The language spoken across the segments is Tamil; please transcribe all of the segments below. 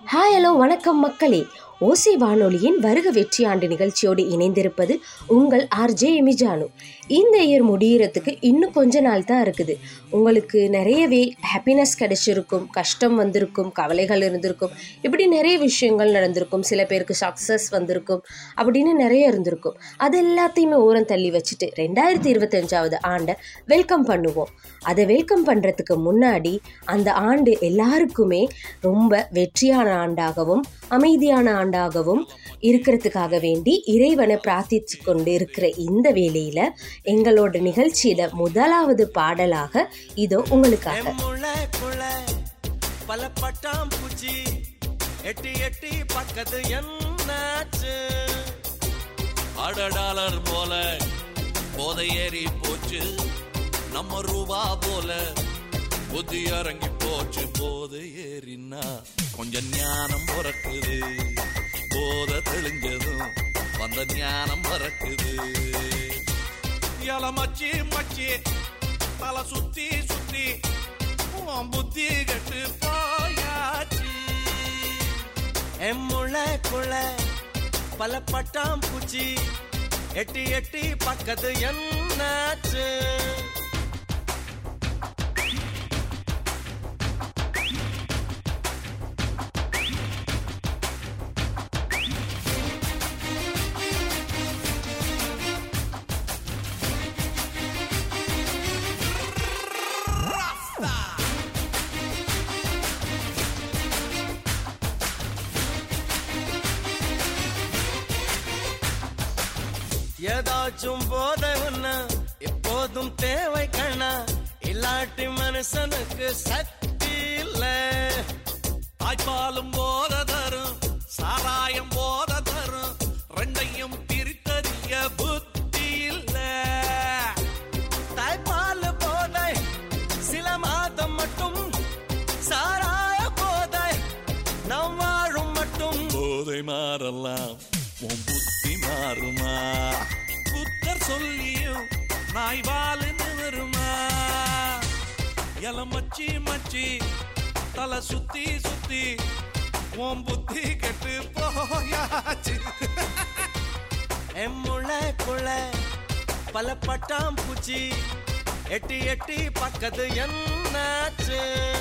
ஹாய் ஹலோ வணக்கம் மக்களே ஓசி வானொலியின் வருக வெற்றி ஆண்டு நிகழ்ச்சியோடு இணைந்திருப்பது உங்கள் ஆர்ஜே எமிஜானு இந்த இயர் முடியறதுக்கு இன்னும் கொஞ்ச நாள் தான் இருக்குது உங்களுக்கு நிறையவே ஹாப்பினஸ் கிடைச்சிருக்கும் கஷ்டம் வந்திருக்கும் கவலைகள் இருந்திருக்கும் இப்படி நிறைய விஷயங்கள் நடந்திருக்கும் சில பேருக்கு சக்ஸஸ் வந்திருக்கும் அப்படின்னு நிறைய இருந்திருக்கும் அது எல்லாத்தையுமே ஓரம் தள்ளி வச்சுட்டு ரெண்டாயிரத்தி இருபத்தஞ்சாவது ஆண்டை வெல்கம் பண்ணுவோம் அதை வெல்கம் பண்ணுறதுக்கு முன்னாடி அந்த ஆண்டு எல்லாருக்குமே ரொம்ப வெற்றியான ஆண்டாகவும் அமைதியான ஆண்டாகவும் இருக்கிறதுக்காக வேண்டி இறைவனை பிரார்த்தித்து கொண்டு இருக்கிற இந்த வேளையில் எங்களோட நிகழ்ச்சியில முதலாவது பாடலாக இதோ உங்களுக்காக முளைக்குள்ள பல பட்டாம்பூச்சி எட்டி எட்டி பக்கத்து என்னாச்சு அட டாலர் போல போதை ஏறி போச்சு நம்ம ரூபா போல புத்தி இறங்கி போச்சு போதை ஏறினா கொஞ்சம் ஞானம் பிறக்குது போதை தெளிஞ்சதும் வந்த ஞானம் பிறக்குது இல மச்சி மச்சி தலை சுத்தி சுத்தி உன் புத்தி கெட்டு போயாச்சு என் முளைக்குள்ள பல பட்டாம்பூச்சி எட்டி எட்டி பக்கத்து என்னாச்சு ஏதாச்சும் போதை ஒண்ணு இப்போதும் தேவை கண்ணா இல்லாட்டி மனுஷனுக்கு சக்தி இல்லை தாய்ப்பாலும் போத தரும் சாராயம் போத தரும் ரெண்டையும் பிரித்தறிய புத்தி இல்ல தாய்ப்பால் போதை சில மாதம் மட்டும் சாராய போதை நம் வாழும் மட்டும் போதை மாறலாம் உன் புத்தி மாறுமா புத்தர் சொல்லியும் நாய் வாழுன்னு வருமா எல மச்சி மச்சி தலை சுத்தி சுத்தி உன் புத்தி கெட்டு போயாச்சு என் முளைக்குள்ள பல பட்டாம்பூச்சி எட்டி எட்டி பக்கத்து என்னாச்சு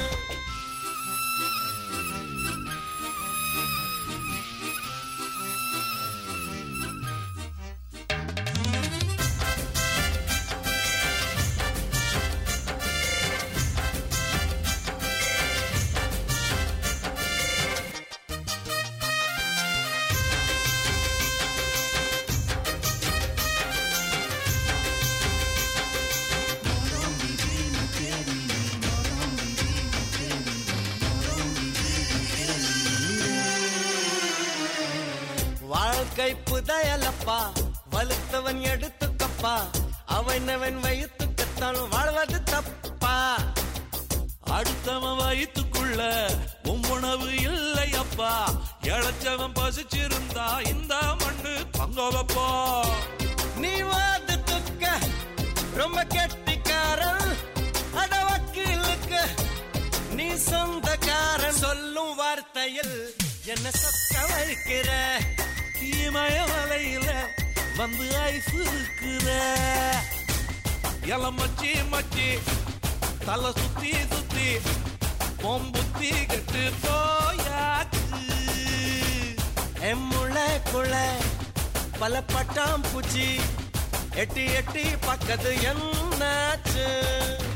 வாழ்க்கை புதையலப்பா வலுத்தவன் எடுத்துக்கப்பா அவனவன் வயிற்றுக்கத்தான் வாழ்வது தப்பா அடுத்தவன் வயிற்றுக்குள்ள உன் உணவு இல்லை அப்பா இழைச்சவன் பசிச்சிருந்தா இந்த மண்ணு தங்க வைப்பா நீ வாதத்துக்க ரொம்ப கெட்டிக்காரன் அட வக்கீலுக்கு நீ சொந்தக்காரன் சொல்லும் வார்த்தையில் என்ன சொக்க வைக்கிற இமய மலையில வந்து ஐஸ் இருக்கிற இளம் மச்சி மச்சி தலை சுத்தி சுத்தி உன் புத்தி கெட்டு போயாச்சு என் முளைக்குள்ள பல பட்டாம்பூச்சி எட்டி எட்டி பக்கத்து என்னாச்சு